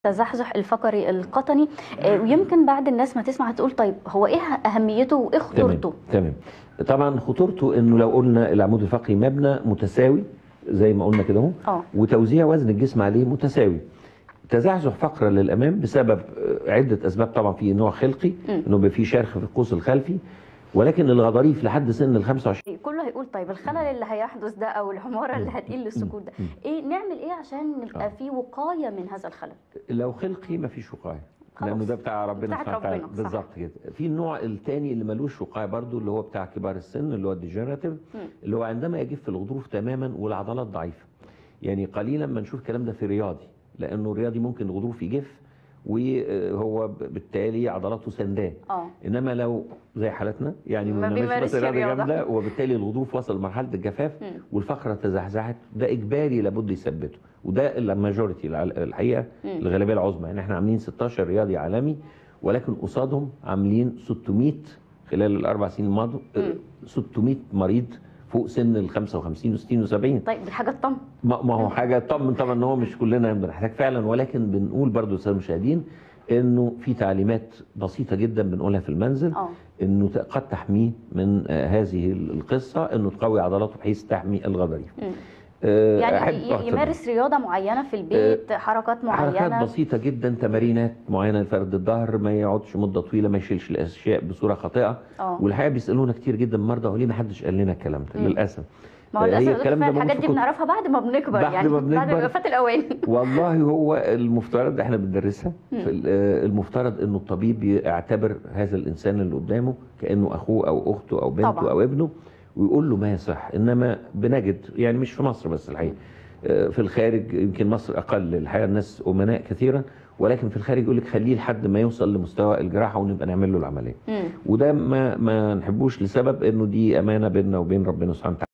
التزحزح الفقري القطني آه، ويمكن بعد الناس ما تسمع هتقول طيب هو ايه اهميته وايه خطورته تمام تمام طبعا خطورته انه لو قلنا العمود الفقري مبنى متساوي زي ما قلنا كده اهو اه وتوزيع وزن الجسم عليه متساوي تزحزح فقره للامام بسبب آه، عده اسباب طبعا في نوع خلقي مم. انه بيبقى في شرخ في القوس الخلفي ولكن الغضاريف لحد سن ال 25 كله هيقول طيب الخلل اللي هيحدث ده او الحماره اللي هتقل للسكوت ده مم. ايه نعمل ايه عشان نبقى آه. في وقايه من هذا الخلل لو خلقي ما فيش وقايه خلاص. لانه ده بتاع ربنا بتاعت سبحانه وتعالى ربنا، صح. بالظبط كده في النوع الثاني اللي ملوش وقايه برضو اللي هو بتاع كبار السن اللي هو الديجنراتيف مم. اللي اللي هو عندما يجف الغضروف تماما والعضلات ضعيفه يعني قليلا ما نشوف الكلام ده في رياضي لانه الرياضي ممكن الغضروف يجف وهو بالتالي عضلاته سنداه اه انما لو زي حالتنا يعني ما ما بنعملش بيمارسش مثلا رياضه رياضة. جامده وبالتالي الغضروف وصل لمرحله الجفاف مم. والفقره تزحزحت ده اجباري لابد يثبته وده الماجوريتي الحقيقه مم. الغالبيه العظمى يعني احنا عاملين 16 رياضي عالمي ولكن قصادهم عاملين 600 خلال الاربع سنين الماضوا مم. 600 مريض فوق سن ال 55 و60 و70 طيب دي حاجه تطمن ما ما هو حاجه طبعا طبعا ان هو مش كلنا بنحتاج فعلا ولكن بنقول برضو للساده المشاهدين انه في تعليمات بسيطه جدا بنقولها في المنزل اه انه ت- قد تحميه من آه، هذه القصه انه تقوي عضلاته بحيث تحمي الغضاريف. مم. آه، يعني أحب ي- أعتبر يمارس رياضه معينه في البيت حركات حركات معينه بسيطه جدا تمارينات معينه لفرد الظهر ما يقعدش مده طويله ما يشيلش الاشياء بصوره خاطئه اه والحقيقه بيسالونا كتير جدا مرضى وليه ما حدش قال لنا الكلام ده مم. للاسف ما هو آه، هي للاسف الكلام ده فعلا موجود الحاجات في دي كتب. بنعرفها بعد ما بنكبر بعد يعني ما بعد بنكبر. ما فات الاوان والله هو المفترض احنا بندرسها مم. في ال- آه، المفترض انه الطبيب يعتبر هذا الانسان اللي قدامه كانه اخوه او اخته او بنته طبعا. او ابنه ويقول له ما يصح انما بنجد يعني مش في مصر بس الحقيقه آه، في الخارج يمكن مصر اقل الحقيقه الناس امناء كثيرا ولكن في الخارج يقول لك خليه لحد ما يوصل لمستوى الجراحه ونبقى نعمل له العمليه مم. وده ما ما نحبوش لسبب انه دي امانه بيننا وبين ربنا سبحانه وتعالى